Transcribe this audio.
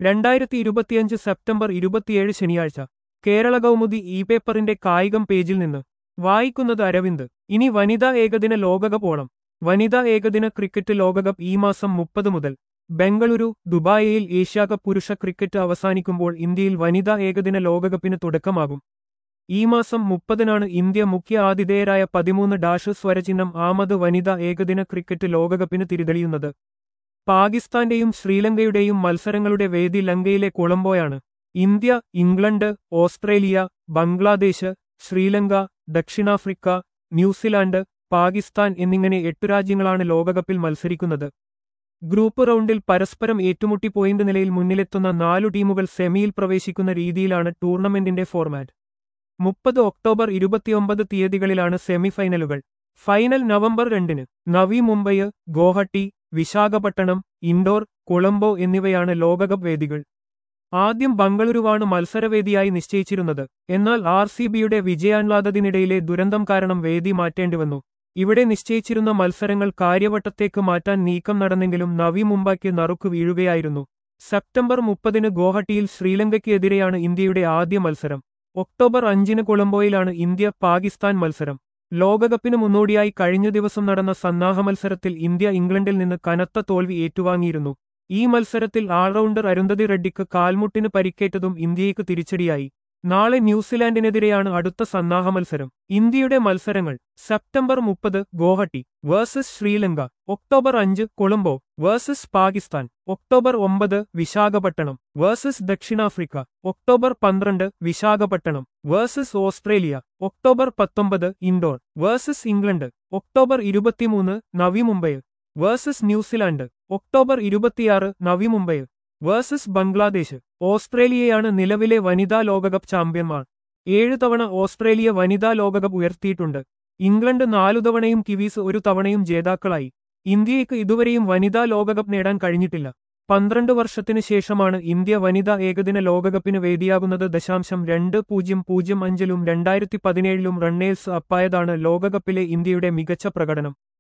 രണ്ടായിരത്തി ഇരുപത്തിയഞ്ച് സെപ്റ്റംബർ ഇരുപത്തിയേഴ് ശനിയാഴ്ച കേരള കൗമുദി ഇ പേപ്പറിന്റെ കായികം പേജിൽ നിന്ന് വായിക്കുന്നത് അരവിന്ദ് ഇനി വനിതാ ഏകദിന ലോകകപ്പ് ഓണം വനിതാ ഏകദിന ക്രിക്കറ്റ് ലോകകപ്പ് ഈ മാസം മുപ്പത് മുതൽ ബംഗളൂരു ദുബായിയിൽ ഏഷ്യാകപ്പ് പുരുഷ ക്രിക്കറ്റ് അവസാനിക്കുമ്പോൾ ഇന്ത്യയിൽ വനിതാ ഏകദിന ലോകകപ്പിന് തുടക്കമാകും ഈ മാസം മുപ്പതിനാണ് ഇന്ത്യ മുഖ്യ ആതിഥേയരായ പതിമൂന്ന് ഡാഷ് സ്വരചിഹ്നം ആമത് വനിതാ ഏകദിന ക്രിക്കറ്റ് ലോകകപ്പിന് തിരിതെളിയുന്നത് പാകിസ്ഥാന്റെയും ശ്രീലങ്കയുടെയും മത്സരങ്ങളുടെ വേദി ലങ്കയിലെ കൊളംബോയാണ് India England Australia Bangladesh Sri Lanka ദക്ഷിണാഫ്രിക്ക ന്യൂസിലാൻഡ് പാകിസ്ഥാൻ എന്നിങ്ങനെ എട്ടു രാജ്യങ്ങളാണ് ലോകകപ്പിൽ മത്സരിക്കുന്നത് ഗ്രൂപ്പ് റൗണ്ടിൽ പരസ്പരം ഏറ്റുമുട്ടി പോയിന്റ് നിലയിൽ മുന്നിലെത്തുന്ന നാലു ടീമുകൾ സെമിയിൽ പ്രവേശിക്കുന്ന രീതിയിലാണ് ടൂർണമെന്റിന്റെ ഫോർമാറ്റ് മുപ്പത് ഒക്ടോബർ ഇരുപത്തിയൊമ്പത് തീയതികളിലാണ് സെമിഫൈനലുകൾ ഫൈനൽ നവംബർ രണ്ടിന് നവി മുംബൈ ഗോഹട്ടി വിശാഖപട്ടണം ഇൻഡോർ കൊളംബോ എന്നിവയാണ് ലോകകപ്പ് വേദികൾ ആദ്യം ബംഗളൂരുവാണ് മത്സരവേദിയായി നിശ്ചയിച്ചിരുന്നത് എന്നാൽ ആർ സി ബിയുടെ വിജയാഹ്ലാദത്തിനിടയിലെ ദുരന്തം കാരണം വേദി മാറ്റേണ്ടിവന്നു ഇവിടെ നിശ്ചയിച്ചിരുന്ന മത്സരങ്ങൾ കാര്യവട്ടത്തേക്ക് മാറ്റാൻ നീക്കം നടന്നെങ്കിലും നവി മുംബൈക്ക് നറുക്കു വീഴുകയായിരുന്നു സെപ്റ്റംബർ മുപ്പതിന് ഗോഹട്ടിയിൽ ശ്രീലങ്കയ്ക്ക് എതിരെയാണ് ഇന്ത്യയുടെ ആദ്യ മത്സരം ഒക്ടോബർ അഞ്ചിന് കൊളംബോയിലാണ് ഇന്ത്യ പാകിസ്ഥാൻ മത്സരം ലോകകപ്പിന് മുന്നോടിയായി കഴിഞ്ഞ ദിവസം നടന്ന സന്നാഹ മത്സരത്തിൽ ഇന്ത്യ ഇംഗ്ലണ്ടിൽ നിന്ന് കനത്ത തോൽവി ഏറ്റുവാങ്ങിയിരുന്നു ഈ മത്സരത്തിൽ ആൾറൗണ്ടർ അരുന്ധതി റെഡ്ഡിക്ക് കാൽമുട്ടിന് പരിക്കേറ്റതും ഇന്ത്യയ്ക്ക് തിരിച്ചടിയായി നാളെ ന്യൂസിലാൻഡിനെതിരെയാണ് അടുത്ത സന്നാഹ മത്സരം ഇന്ത്യയുടെ മത്സരങ്ങൾ സെപ്റ്റംബർ മുപ്പത് ഗോഹട്ടി വേഴ്സസ് ശ്രീലങ്ക ഒക്ടോബർ അഞ്ച് കൊളംബോ വേഴ്സസ് പാകിസ്ഥാൻ ഒക്ടോബർ ഒമ്പത് വിശാഖപട്ടണം വേഴ്സസ് ദക്ഷിണാഫ്രിക്ക ഒക്ടോബർ പന്ത്രണ്ട് വിശാഖപട്ടണം വേഴ്സസ് ഓസ്ട്രേലിയ ഒക്ടോബർ പത്തൊമ്പത് ഇൻഡോർ വേഴ്സസ് ഇംഗ്ലണ്ട് ഒക്ടോബർ ഇരുപത്തിമൂന്ന് Navi Mumbai versus New Zealand October ഇരുപത്തിയാറ് നവി മുംബൈ വേഴ്സസ് ബംഗ്ലാദേശ് ഓസ്ട്രേലിയയാണ് നിലവിലെ വനിതാ ലോകകപ്പ് ചാമ്പ്യന്മാർ ഏഴു തവണ ഓസ്ട്രേലിയ വനിതാ ലോകകപ്പ് ഉയർത്തിയിട്ടുണ്ട് ഇംഗ്ലണ്ട് നാലു തവണയും കിവീസ് ഒരു തവണയും ജേതാക്കളായി ഇന്ത്യയ്ക്ക് ഇതുവരെയും വനിതാ ലോകകപ്പ് നേടാൻ കഴിഞ്ഞിട്ടില്ല പന്ത്രണ്ട് വർഷത്തിനു ശേഷമാണ് ഇന്ത്യ വനിതാ ഏകദിന ലോകകപ്പിന് വേദിയാകുന്നത് ദശാംശം രണ്ട് പൂജ്യം പൂജ്യം അഞ്ചിലും രണ്ടായിരത്തി പതിനേഴിലും റണ്ണേഴ്സ് അപ്പായതാണ് ലോകകപ്പിലെ ഇന്ത്യയുടെ മികച്ച പ്രകടനം